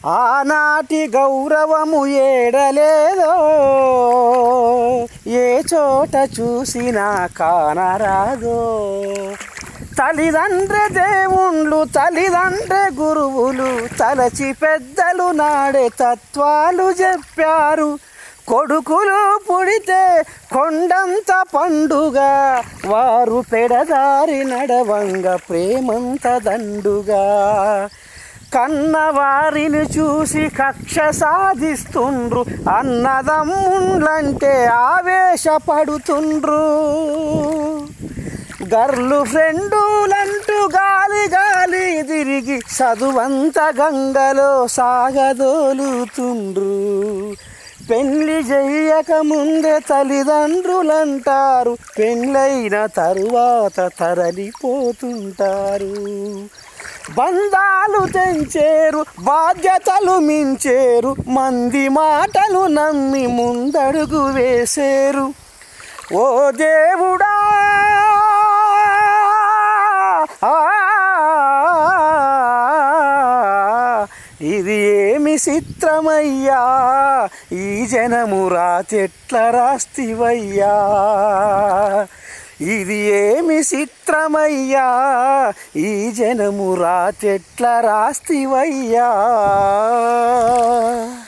ఆనాటి గౌరవము ఏడలేదో ఏ చోట చూసినా కానరాదో తల్లిదండ్రి దేవుళ్ళు తల్లిదండ్రి గురువులు తలచి పెద్దలు నాడే తత్వాలు చెప్పారు కొడుకులు పుడితే కొండంత పండుగ వారు పెడదారి నడవంగ ప్రేమంత దండుగా కన్నవారిని చూసి కక్ష సాధిస్తుండ్రు అన్నదమ్ముండ్లంటే ఆవేశపడుతుండ్రు గర్లు ఫ్రెండులంటూ గాలి గాలి తిరిగి చదువంత గంగలో సాగదోలుతుండ్రు పెళ్లి చెయ్యక ముందే తల్లిదండ్రులంటారు పెళ్ళైన తరువాత తరలిపోతుంటారు బంధాలు తెంచేరు బాధ్యతలు మించేరు మంది మాటలు నమ్మి ముందడుగు వేసేరు ఓ దేవుడా ఆ, ఇది ఏమి చిత్రమయ్యా ఈ జనము రాతెట్ల రాస్తివయ్యా ఇది ఏమి చిత్రమయ్యా ఈ జనము రాతెట్ల రాస్తివయ్యా